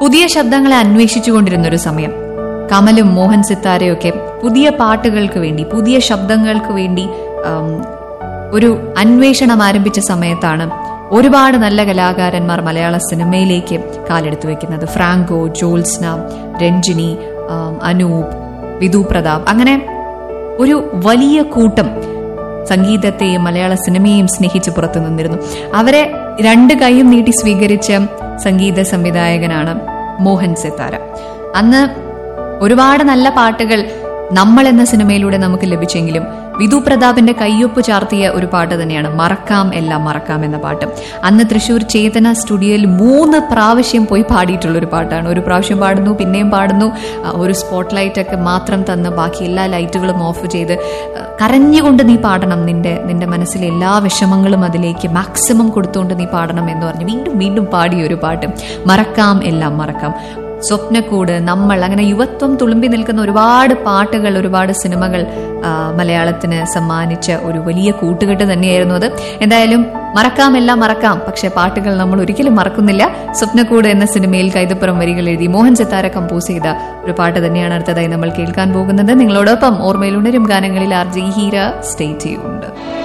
പുതിയ ശബ്ദങ്ങളെ അന്വേഷിച്ചുകൊണ്ടിരുന്ന ഒരു സമയം കമലും മോഹൻ സിത്താരയൊക്കെ പുതിയ പാട്ടുകൾക്ക് വേണ്ടി പുതിയ ശബ്ദങ്ങൾക്ക് വേണ്ടി ആം, ഒരു അന്വേഷണം ആരംഭിച്ച സമയത്താണ് ഒരുപാട് നല്ല കലാകാരന്മാർ മലയാള സിനിമയിലേക്ക് കാലെടുത്തു വെക്കുന്നത് ഫ്രാങ്കോ ജോത്സ്ന രഞ്ജിനി ആം, അനൂപ് വിധു പ്രതാപ് അങ്ങനെ ഒരു വലിയ കൂട്ടം സംഗീതത്തെയും മലയാള സിനിമയെയും സ്നേഹിച്ച് പുറത്തു നിന്നിരുന്നു അവരെ രണ്ട് കൈയും നീട്ടി സ്വീകരിച്ച സംഗീത സംവിധായകനാണ് മോഹൻ സിത്താര അന്ന് ഒരുപാട് നല്ല പാട്ടുകൾ നമ്മൾ എന്ന സിനിമയിലൂടെ നമുക്ക് ലഭിച്ചെങ്കിലും വിധു പ്രതാപിന്റെ കയ്യൊപ്പ് ചാർത്തിയ ഒരു പാട്ട് തന്നെയാണ് മറക്കാം എല്ലാം മറക്കാം എന്ന പാട്ട് അന്ന് തൃശൂർ ചേതന സ്റ്റുഡിയോയിൽ മൂന്ന് പ്രാവശ്യം പോയി പാടിയിട്ടുള്ള ഒരു പാട്ടാണ് ഒരു പ്രാവശ്യം പാടുന്നു പിന്നെയും പാടുന്നു ആ, ഒരു സ്പോട്ട് ലൈറ്റ് ഒക്കെ മാത്രം തന്ന് ബാക്കി എല്ലാ ലൈറ്റുകളും ഓഫ് ചെയ്ത് ആ, കരഞ്ഞുകൊണ്ട് നീ പാടണം നിന്റെ നിന്റെ മനസ്സിലെ എല്ലാ വിഷമങ്ങളും അതിലേക്ക് മാക്സിമം കൊടുത്തുകൊണ്ട് നീ പാടണം എന്ന് പറഞ്ഞ് വീണ്ടും വീണ്ടും പാടിയ ഒരു പാട്ട് മറക്കാം എല്ലാം മറക്കാം സ്വപ്നക്കൂട് നമ്മൾ അങ്ങനെ യുവത്വം തുളുമ്പി നിൽക്കുന്ന ഒരുപാട് പാട്ടുകൾ ഒരുപാട് സിനിമകൾ ആ, മലയാളത്തിന് സമ്മാനിച്ച ഒരു വലിയ കൂട്ടുകെട്ട് തന്നെയായിരുന്നു അത് എന്തായാലും മറക്കാം എല്ലാം മറക്കാം പക്ഷെ പാട്ടുകൾ നമ്മൾ ഒരിക്കലും മറക്കുന്നില്ല സ്വപ്നക്കൂട് എന്ന സിനിമയിൽ കൈതപ്പുറം വരികൾ എഴുതി മോഹൻ സിത്താര കമ്പോസ് ചെയ്ത ഒരു പാട്ട് തന്നെയാണ് അടുത്തതായി നമ്മൾ കേൾക്കാൻ പോകുന്നത് നിങ്ങളോടൊപ്പം ഓർമ്മയിലുണരും ഗാനങ്ങളിൽ ആർ ജി ഹീര സ്റ്റേ ചെയ്യുന്നുണ്ട്